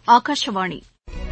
ஆகாஷவாணி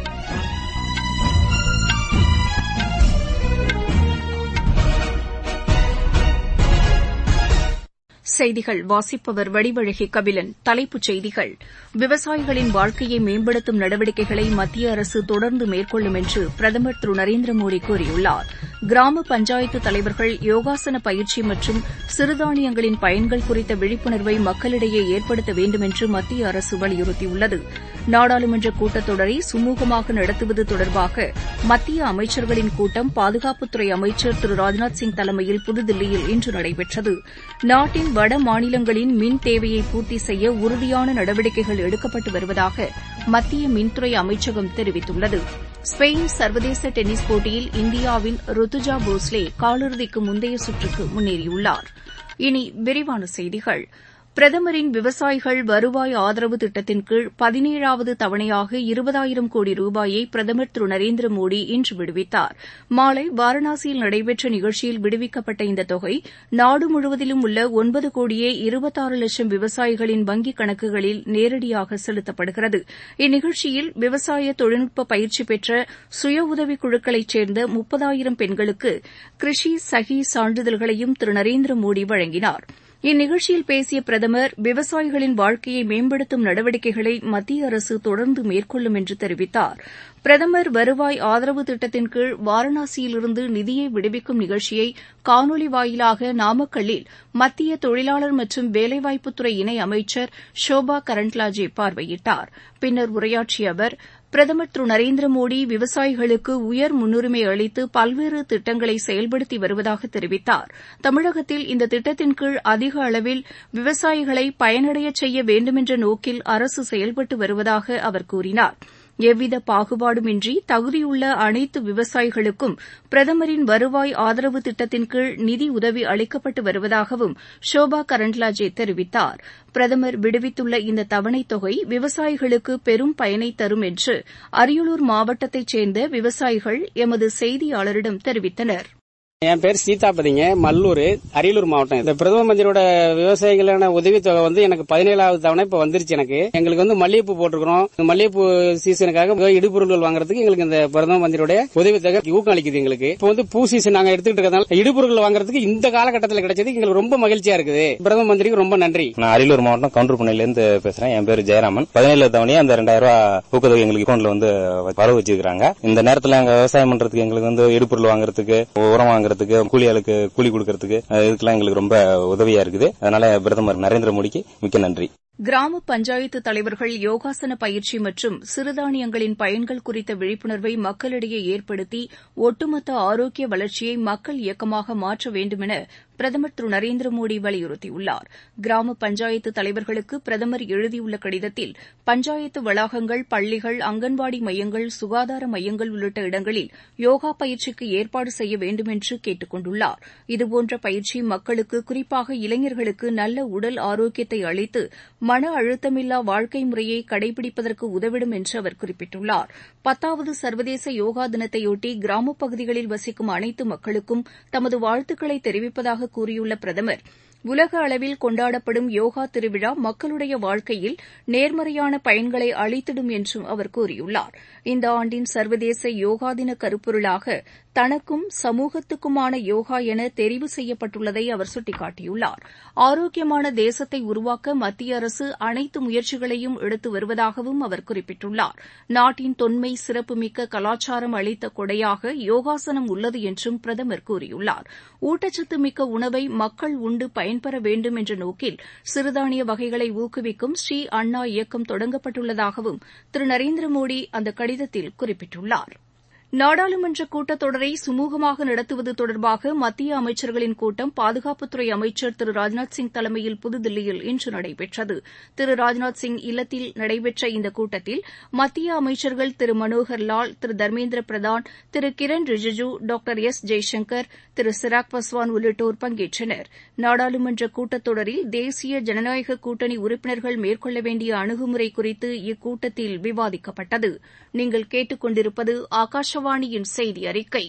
செய்திகள் வாசிப்பவர் வடிவழகி கபிலன் தலைப்புச் செய்திகள் விவசாயிகளின் வாழ்க்கையை மேம்படுத்தும் நடவடிக்கைகளை மத்திய அரசு தொடர்ந்து மேற்கொள்ளும் என்று பிரதமர் திரு நரேந்திர மோடி கூறியுள்ளார் கிராம பஞ்சாயத்து தலைவர்கள் யோகாசன பயிற்சி மற்றும் சிறுதானியங்களின் பயன்கள் குறித்த விழிப்புணர்வை மக்களிடையே ஏற்படுத்த வேண்டும் என்று மத்திய அரசு வலியுறுத்தியுள்ளது நாடாளுமன்ற கூட்டத்தொடரை சுமூகமாக நடத்துவது தொடர்பாக மத்திய அமைச்சர்களின் கூட்டம் பாதுகாப்புத்துறை அமைச்சர் திரு ராஜ்நாத் சிங் தலைமையில் புதுதில்லியில் இன்று நடைபெற்றது நாட்டின் வட மாநிலங்களின் மின் தேவையை பூர்த்தி செய்ய உறுதியான நடவடிக்கைகள் எடுக்கப்பட்டு வருவதாக மத்திய மின்துறை அமைச்சகம் தெரிவித்துள்ளது ஸ்பெயின் சர்வதேச டென்னிஸ் போட்டியில் இந்தியாவின் ருத்துஜா போஸ்லே காலிறுதிக்கு முந்தைய சுற்றுக்கு முன்னேறியுள்ளார் இனி விரிவான செய்திகள் பிரதமரின் விவசாயிகள் வருவாய் ஆதரவு திட்டத்தின் கீழ் பதினேழாவது தவணையாக இருபதாயிரம் கோடி ரூபாயை பிரதமர் திரு நரேந்திர மோடி இன்று விடுவித்தார் மாலை வாரணாசியில் நடைபெற்ற நிகழ்ச்சியில் விடுவிக்கப்பட்ட இந்த தொகை நாடு முழுவதிலும் உள்ள ஒன்பது கோடியே இருபத்தாறு லட்சம் விவசாயிகளின் வங்கிக் கணக்குகளில் நேரடியாக செலுத்தப்படுகிறது இந்நிகழ்ச்சியில் விவசாய தொழில்நுட்ப பயிற்சி பெற்ற சுய உதவிக் குழுக்களைச் சேர்ந்த முப்பதாயிரம் பெண்களுக்கு கிருஷி சகி சான்றிதழ்களையும் திரு நரேந்திர மோடி வழங்கினாா் இந்நிகழ்ச்சியில் பேசிய பிரதமர் விவசாயிகளின் வாழ்க்கையை மேம்படுத்தும் நடவடிக்கைகளை மத்திய அரசு தொடர்ந்து மேற்கொள்ளும் என்று தெரிவித்தார் பிரதமர் வருவாய் ஆதரவு திட்டத்தின் கீழ் வாரணாசியிலிருந்து நிதியை விடுவிக்கும் நிகழ்ச்சியை காணொலி வாயிலாக நாமக்கல்லில் மத்திய தொழிலாளர் மற்றும் வேலைவாய்ப்புத்துறை இணை அமைச்சர் ஷோபா கரண்ட்லாஜே பார்வையிட்டார் பின்னர் உரையாற்றிய அவர் பிரதமர் திரு நரேந்திர மோடி விவசாயிகளுக்கு உயர் முன்னுரிமை அளித்து பல்வேறு திட்டங்களை செயல்படுத்தி வருவதாக தெரிவித்தார் தமிழகத்தில் இந்த திட்டத்தின் கீழ் அதிக அளவில் விவசாயிகளை பயனடையச் செய்ய வேண்டுமென்ற நோக்கில் அரசு செயல்பட்டு வருவதாக அவர் கூறினார் எவ்வித பாகுபாடுமின்றி தகுதியுள்ள அனைத்து விவசாயிகளுக்கும் பிரதமரின் வருவாய் ஆதரவு திட்டத்தின் கீழ் நிதி உதவி அளிக்கப்பட்டு வருவதாகவும் ஷோபா கரண்ட்லாஜே தெரிவித்தார் பிரதமர் விடுவித்துள்ள இந்த தவணைத் தொகை விவசாயிகளுக்கு பெரும் பயனை தரும் என்று அரியலூர் மாவட்டத்தைச் சேர்ந்த விவசாயிகள் எமது செய்தியாளரிடம் தெரிவித்தனா் என் பேர் சீதாபதிங்க மல்லூர் அரியலூர் மாவட்டம் இந்த பிரதம மந்திரியோட விவசாயிகளான உதவித்தொகை வந்து எனக்கு பதினேழாவது தவணை இப்ப வந்துருச்சு எனக்கு எங்களுக்கு வந்து மல்லிகைப்பூ போட்டிருக்கிறோம் மல்லிகைப்பூ சீசனுக்காக இடுபொருட்கள் வாங்குறதுக்கு எங்களுக்கு இந்த பிரதம மந்திரியோட உதவித்தொகை ஊக்கம் அளிக்குது எங்களுக்கு இப்ப வந்து பூ சீசன் நாங்க எடுத்துக்கிட்டு இருக்கிறதால இடுபொருட்கள் வாங்குறதுக்கு இந்த காலகட்டத்தில் கிடைச்சது எங்களுக்கு ரொம்ப மகிழ்ச்சியா இருக்குது பிரதம மந்திரிக்கு ரொம்ப நன்றி நான் அரியலூர் மாவட்டம் கவுண்டர்பண்ணையில இருந்து பேசுறேன் என் பேர் ஜெயராமன் பதினேழு தவணையா அந்த ரெண்டாயிரம் ரூபாய் ஊக்கத்தொகை எங்களுக்கு அக்கௌண்ட்ல வந்து வரவு வச்சிருக்காங்க இந்த நேரத்தில் எங்க விவசாயம் பண்றதுக்கு எங்களுக்கு வந்து இடுபொருள் வாங்குறதுக்கு உரம் வாங்க வாங்குறதுக்கு கூலியாளுக்கு கூலி கொடுக்கறதுக்கு இதுக்கெல்லாம் எங்களுக்கு ரொம்ப உதவியா இருக்குது அதனால பிரதமர் நரேந்திர மோடிக்கு மிக்க நன்றி கிராம பஞ்சாயத்து தலைவர்கள் யோகாசன பயிற்சி மற்றும் சிறுதானியங்களின் பயன்கள் குறித்த விழிப்புணர்வை மக்களிடையே ஏற்படுத்தி ஒட்டுமொத்த ஆரோக்கிய வளர்ச்சியை மக்கள் இயக்கமாக மாற்ற வேண்டுமென பிரதமர் திரு நரேந்திர மோடி வலியுறுத்தியுள்ளார் கிராம பஞ்சாயத்து தலைவர்களுக்கு பிரதமர் எழுதியுள்ள கடிதத்தில் பஞ்சாயத்து வளாகங்கள் பள்ளிகள் அங்கன்வாடி மையங்கள் சுகாதார மையங்கள் உள்ளிட்ட இடங்களில் யோகா பயிற்சிக்கு ஏற்பாடு செய்ய வேண்டுமென்று கேட்டுக் கொண்டுள்ளார் இதுபோன்ற பயிற்சி மக்களுக்கு குறிப்பாக இளைஞர்களுக்கு நல்ல உடல் ஆரோக்கியத்தை அளித்து மன அழுத்தமில்லா வாழ்க்கை முறையை கடைபிடிப்பதற்கு உதவிடும் என்று அவர் குறிப்பிட்டுள்ளார் பத்தாவது சர்வதேச யோகா தினத்தையொட்டி கிராமப் பகுதிகளில் வசிக்கும் அனைத்து மக்களுக்கும் தமது வாழ்த்துக்களை தெரிவிப்பதாக கூறியுள்ள பிரதமர் உலக அளவில் கொண்டாடப்படும் யோகா திருவிழா மக்களுடைய வாழ்க்கையில் நேர்மறையான பயன்களை அளித்திடும் என்றும் அவர் கூறியுள்ளார் இந்த ஆண்டின் சர்வதேச யோகா தின கருப்பொருளாக தனக்கும் சமூகத்துக்குமான யோகா என தெரிவு செய்யப்பட்டுள்ளதை அவர் சுட்டிக்காட்டியுள்ளார் ஆரோக்கியமான தேசத்தை உருவாக்க மத்திய அரசு அனைத்து முயற்சிகளையும் எடுத்து வருவதாகவும் அவர் குறிப்பிட்டுள்ளார் நாட்டின் தொன்மை சிறப்புமிக்க கலாச்சாரம் அளித்த கொடையாக யோகாசனம் உள்ளது என்றும் பிரதமர் கூறியுள்ளார் ஊட்டச்சத்து மிக்க உணவை மக்கள் உண்டு பயன்பெற வேண்டும் என்ற நோக்கில் சிறுதானிய வகைகளை ஊக்குவிக்கும் ஸ்ரீ அண்ணா இயக்கம் தொடங்கப்பட்டுள்ளதாகவும் திரு நரேந்திர மோடி அந்த கடிதத்தில் குறிப்பிட்டுள்ளாா் நாடாளுமன்ற கூட்டத்தொடரை சுமூகமாக நடத்துவது தொடர்பாக மத்திய அமைச்சர்களின் கூட்டம் பாதுகாப்புத்துறை அமைச்சர் திரு ராஜ்நாத் சிங் தலைமையில் புதுதில்லியில் இன்று நடைபெற்றது திரு ராஜ்நாத் சிங் இல்லத்தில் நடைபெற்ற இந்த கூட்டத்தில் மத்திய அமைச்சர்கள் திரு மனோகர் லால் திரு தர்மேந்திர பிரதான் திரு கிரண் ரிஜிஜு டாக்டர் எஸ் ஜெய்சங்கர் திரு சிராக் பஸ்வான் உள்ளிட்டோர் பங்கேற்றனர் நாடாளுமன்ற கூட்டத்தொடரில் தேசிய ஜனநாயக கூட்டணி உறுப்பினர்கள் மேற்கொள்ள வேண்டிய அணுகுமுறை குறித்து இக்கூட்டத்தில் விவாதிக்கப்பட்டது நீங்கள் கேட்டுக் கொண்டிருப்பது ஆகாஷவாணியின் செய்தி அறிக்கை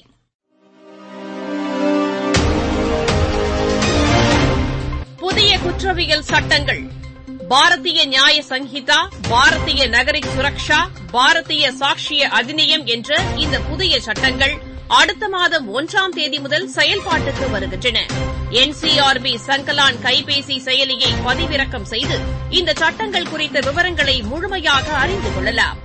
புதிய குற்றவியல் சட்டங்கள் பாரதிய நியாய சங்கீதா பாரதிய நகரிக் சுரக்ஷா பாரதிய சாட்சிய அதிநியம் என்ற இந்த புதிய சட்டங்கள் அடுத்த மாதம் ஒன்றாம் தேதி முதல் செயல்பாட்டுக்கு வருகின்றன என்சிஆர்பி சங்கலான் கைபேசி செயலியை பதிவிறக்கம் செய்து இந்த சட்டங்கள் குறித்த விவரங்களை முழுமையாக அறிந்து கொள்ளலாம்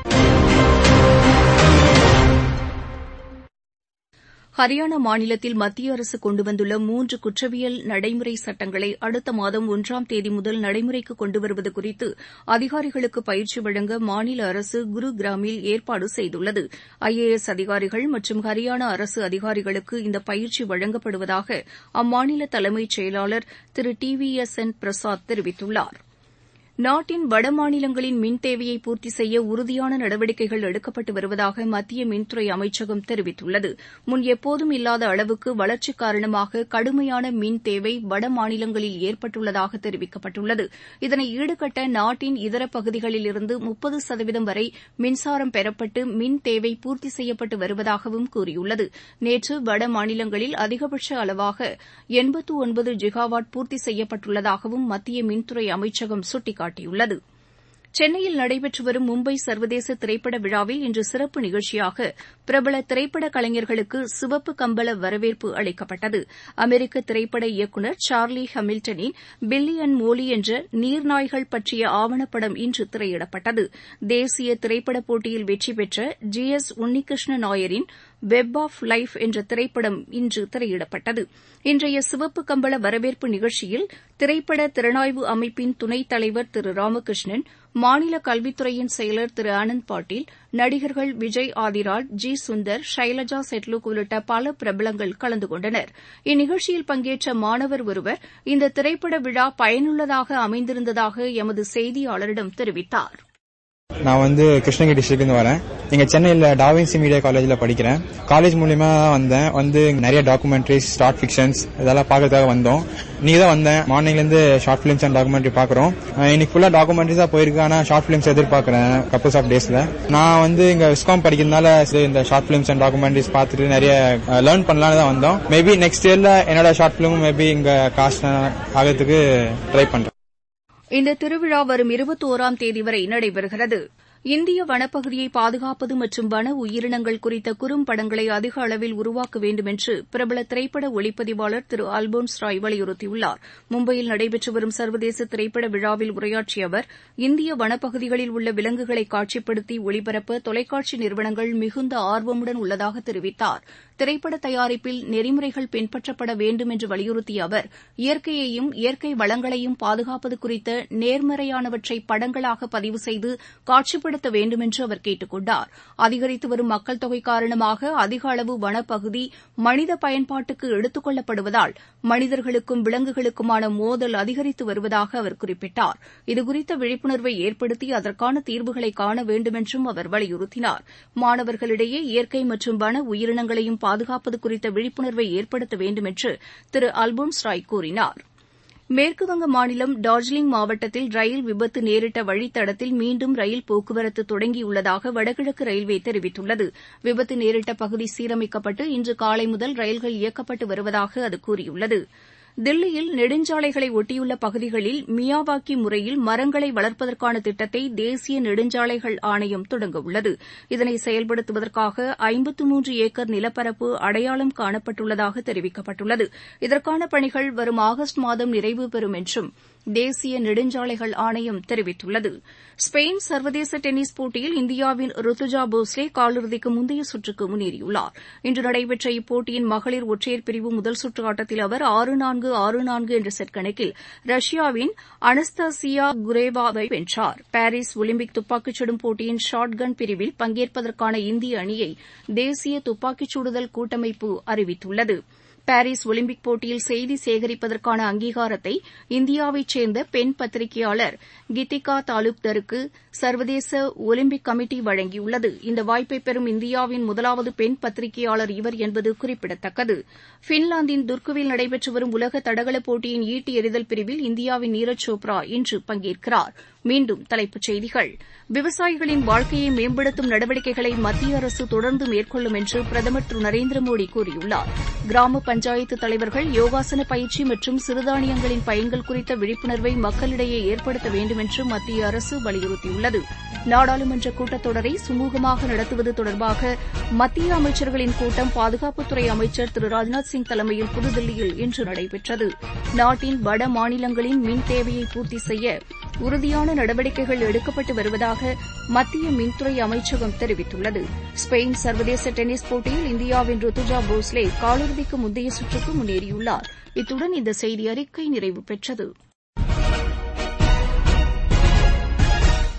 ஹரியானா மாநிலத்தில் மத்திய அரசு கொண்டு வந்துள்ள மூன்று குற்றவியல் நடைமுறை சட்டங்களை அடுத்த மாதம் ஒன்றாம் தேதி முதல் நடைமுறைக்கு கொண்டு வருவது குறித்து அதிகாரிகளுக்கு பயிற்சி வழங்க மாநில அரசு குருகிராமில் ஏற்பாடு செய்துள்ளது ஐஏஎஸ் அதிகாரிகள் மற்றும் ஹரியானா அரசு அதிகாரிகளுக்கு இந்த பயிற்சி வழங்கப்படுவதாக அம்மாநில தலைமைச் செயலாளர் Thiru T V S N Prasad தெரிவித்துள்ளார் நாட்டின் வடமாநிலங்களின் மின் தேவையை பூர்த்தி செய்ய உறுதியான நடவடிக்கைகள் எடுக்கப்பட்டு வருவதாக மத்திய மின்துறை அமைச்சகம் தெரிவித்துள்ளது முன் எப்போதும் இல்லாத அளவுக்கு வளர்ச்சி காரணமாக கடுமையான மின் தேவை வடமாநிலங்களில் ஏற்பட்டுள்ளதாக தெரிவிக்கப்பட்டுள்ளது இதனை ஈடுகட்ட நாட்டின் இதர பகுதிகளில் இருந்து முப்பது சதவீதம் வரை மின்சாரம் பெறப்பட்டு மின் தேவை பூர்த்தி செய்யப்பட்டு வருவதாகவும் கூறியுள்ளது நேற்று வட மாநிலங்களில் அதிகபட்ச அளவாக எண்பத்து ஒன்பது ஜிகாவாட் பூர்த்தி செய்யப்பட்டுள்ளதாகவும் மத்திய மின்துறை அமைச்சகம் சுட்டிக்காட்டியுள்ளது காட்டியுள்ளது சென்னையில் நடைபெற்று வரும் மும்பை சர்வதேச திரைப்பட விழாவில் இன்று சிறப்பு நிகழ்ச்சியாக பிரபல திரைப்பட கலைஞர்களுக்கு சிவப்பு கம்பள வரவேற்பு அளிக்கப்பட்டது அமெரிக்க திரைப்பட இயக்குநர் சார்லி ஹமில்டனின் பில்லி அண்ட் மோலி என்ற நீர்நாய்கள் பற்றிய ஆவணப்படம் இன்று திரையிடப்பட்டது தேசிய திரைப்பட போட்டியில் வெற்றி பெற்ற ஜி எஸ் உன்னிகிருஷ்ண நாயரின் வெப் ஆஃப் லைஃப் என்ற திரைப்படம் இன்று திரையிடப்பட்டது இன்றைய சிவப்பு கம்பள வரவேற்பு நிகழ்ச்சியில் திரைப்பட திறனாய்வு அமைப்பின் துணைத் தலைவர் திரு ராமகிருஷ்ணன் மாநில கல்வித்துறையின் செயலர் திரு ஆனந்த் பாட்டீல் நடிகர்கள் விஜய் ஆதிராஜ் ஜி சுந்தர் ஷைலஜா செட்லுக் உள்ளிட்ட பல பிரபலங்கள் கலந்து கொண்டனர் இந்நிகழ்ச்சியில் பங்கேற்ற மாணவர் ஒருவர் இந்த திரைப்பட விழா பயனுள்ளதாக அமைந்திருந்ததாக எமது செய்தியாளரிடம் தெரிவித்தார் நான் வந்து கிருஷ்ணகிரி டிஸ்ட்ரிக்ட்லேருந்து வரேன் இங்க சென்னையில் டாவின்சி மீடியா காலேஜில் படிக்கிறேன் காலேஜ் மூலியமா தான் வந்தேன் வந்து நிறைய டாக்குமெண்ட்ரிஸ் ஷார்ட் ஃபிக்ஷன்ஸ் இதெல்லாம் பார்க்கறதுக்காக வந்தோம் நீங்க தான் வந்தேன் மார்னிங்லேருந்து ஷார்ட் ஃபிலிம்ஸ் அண்ட் டாக்குமெண்ட்ரி பார்க்குறோம் இன்னைக்கு ஃபுல்லாக டாக்குமெண்ட்ரிஸ் தான் போயிருக்கு ஆனால் ஷார்ட் ஃபிலிம்ஸ் எதிர்பார்க்குறேன் கப்பல்ஸ் ஆஃப் டேஸில் நான் வந்து இங்க விஸ்காம் படிக்கிறதுனால சரி, இந்த ஷார்ட் ஃபிலிம்ஸ் அண்ட் டாக்குமெண்ட்ரிஸ் பார்த்துட்டு நிறைய லேர்ன் பண்ணலாம்னு தான் வந்தோம் மேபி நெக்ஸ்ட் இயர்ல என்னோட ஷார்ட் ஃபிலிமும் மேபி இங்க காஸ்ட் ஆகிறதுக்கு ட்ரை பண்றேன் இந்த திருவிழா வரும் இருபத்தோராம் தேதி வரை நடைபெறுகிறது இந்திய வனப்பகுதியை பாதுகாப்பது மற்றும் வன உயிரினங்கள் குறித்த குறும்படங்களை அதிக அளவில் உருவாக்க வேண்டும் என்று பிரபல திரைப்பட ஒளிப்பதிவாளர் திரு அல்போன்ஸ் ராய் வலியுறுத்தியுள்ளார் மும்பையில் நடைபெற்று வரும் சர்வதேச திரைப்பட விழாவில் உரையாற்றிய அவர் இந்திய வனப்பகுதிகளில் உள்ள விலங்குகளை காட்சிப்படுத்தி ஒளிபரப்ப தொலைக்காட்சி நிறுவனங்கள் மிகுந்த ஆர்வமுடன் உள்ளதாக தெரிவித்தார் திரைப்பட தயாரிப்பில் நெறிமுறைகள் பின்பற்றப்பட வேண்டும் என்று வலியுறுத்திய அவர் இயற்கையையும் இயற்கை வளங்களையும் பாதுகாப்பது குறித்த நேர்மறையானவற்றை படங்களாக பதிவு செய்து காட்சிப்படுத்த வேண்டும் என்று அவர் கேட்டுக் கொண்டார் அதிகரித்து வரும் மக்கள் தொகை காரணமாக அதிக அளவு வனப்பகுதி மனித பயன்பாட்டுக்கு எடுத்துக் கொள்ளப்படுவதால் மனிதர்களுக்கும் விலங்குகளுக்குமான மோதல் அதிகரித்து வருவதாக அவர் குறிப்பிட்டார் இதுகுறித்த விழிப்புணர்வை ஏற்படுத்தி அதற்கான தீர்வுகளை காண வேண்டும் என்றும் அவர் வலியுறுத்தினார் மாணவர்களிடையே இயற்கை மற்றும் வன உயிரினங்களையும் பாதுகாப்பது குறித்த விழிப்புணர்வை ஏற்படுத்த வேண்டும் என்று திரு அல்போன்ஸ் ராய் கூறினார் மேற்குவங்க மாநிலம் டார்ஜிலிங் மாவட்டத்தில் ரயில் விபத்து நேரிட்ட வழித்தடத்தில் மீண்டும் ரயில் போக்குவரத்து தொடங்கியுள்ளதாக வடகிழக்கு ரயில்வே தெரிவித்துள்ளது விபத்து நேரிட்ட பகுதி சீரமைக்கப்பட்டு இன்று காலை முதல் ரயில்கள் இயக்கப்பட்டு வருவதாக அது கூறியுள்ளது தில்லியில் நெடுஞ்சாலைகளை ஒட்டியுள்ள பகுதிகளில் மியாவாக்கி முறையில் மரங்களை வளர்ப்பதற்கான திட்டத்தை தேசிய நெடுஞ்சாலைகள் ஆணையம் தொடங்கவுள்ளது இதனை செயல்படுத்துவதற்காக ஐம்பத்து மூன்று ஏக்கர் நிலப்பரப்பு அடையாளம் காணப்பட்டுள்ளதாக தெரிவிக்கப்பட்டுள்ளது இதற்கான பணிகள் வரும் ஆகஸ்ட் மாதம் நிறைவு பெறும் என்றும் தேசிய நெடுஞ்சாலைகள் ஆணையம் தெரிவித்துள்ளது ஸ்பெயின் சர்வதேச டென்னிஸ் போட்டியில் இந்தியாவின் ருத்துஜா போஸ்லே காலிறுதிக்கு முந்தைய சுற்றுக்கு முன்னேறியுள்ளார் இன்று நடைபெற்ற இப்போட்டியின் மகளிர் ஒற்றையர் பிரிவு முதல் சுற்று ஆட்டத்தில் அவர் ஆறு நான்கு ஆறு நான்கு என்ற செட் கணக்கில் ரஷ்யாவின் அனஸ்தாசியா குரேவாவை வென்றார் பாரிஸ் ஒலிம்பிக் துப்பாக்கிச் சுடும் போட்டியின் ஷாட் கன் பிரிவில் பங்கேற்பதற்கான இந்திய அணியை தேசிய துப்பாக்கிச் சுடுதல் கூட்டமைப்பு அறிவித்துள்ளது பாரிஸ் ஒலிம்பிக் போட்டியில் செய்தி சேகரிப்பதற்கான அங்கீகாரத்தை இந்தியாவைச் சேர்ந்த பெண் பத்திரிகையாளர் கீதிகா தாலுக்தருக்கு சர்வதேச ஒலிம்பிக் கமிட்டி வழங்கியுள்ளது இந்த வாய்ப்பை பெறும் இந்தியாவின் முதலாவது பெண் பத்திரிகையாளர் இவர் என்பது குறிப்பிடத்தக்கது பின்லாந்தின் துர்க்குவில் நடைபெற்று வரும் உலக தடகள போட்டியின் ஈட்டி எறிதல் பிரிவில் இந்தியாவின் நீரஜ் சோப்ரா இன்று பங்கேற்கிறார் மீண்டும் தலைப்புச் செய்திகள் விவசாயிகளின் வாழ்க்கையை மேம்படுத்தும் நடவடிக்கைகளை மத்திய அரசு தொடர்ந்து மேற்கொள்ளும் என்று பிரதமர் திரு நரேந்திர மோடி கூறியுள்ளார் கிராம பஞ்சாயத்து தலைவர்கள் யோகாசன பயிற்சி மற்றும் சிறுதானியங்களின் பயன்கள் குறித்த விழிப்புணர்வை மக்களிடையே ஏற்படுத்த வேண்டும் என்று மத்திய அரசு வலியுறுத்தியுள்ளது நாடாளுமன்ற கூட்டத்தொடரை சுமூகமாக நடத்துவது தொடர்பாக மத்திய அமைச்சர்களின் கூட்டம் பாதுகாப்புத்துறை அமைச்சர் திரு ராஜ்நாத் சிங் தலைமையில் புதுதில்லியில் இன்று நடைபெற்றது நாட்டின் வட மாநிலங்களின் மின் தேவையை பூர்த்தி செய்ய உறுதியான நடவடிக்கைகள் எடுக்கப்பட்டு வருவதாக மத்திய மின்துறை அமைச்சகம் தெரிவித்துள்ளது ஸ்பெயின் சர்வதேச டென்னிஸ் போட்டியில் இந்தியாவின் ருத்துஜா போஸ்லே காலிறுதிக்கு முந்தைய சுற்றுக்கு முன்னேறியுள்ளார் இத்துடன் இந்த செய்தி அறிக்கை நிறைவு பெற்றது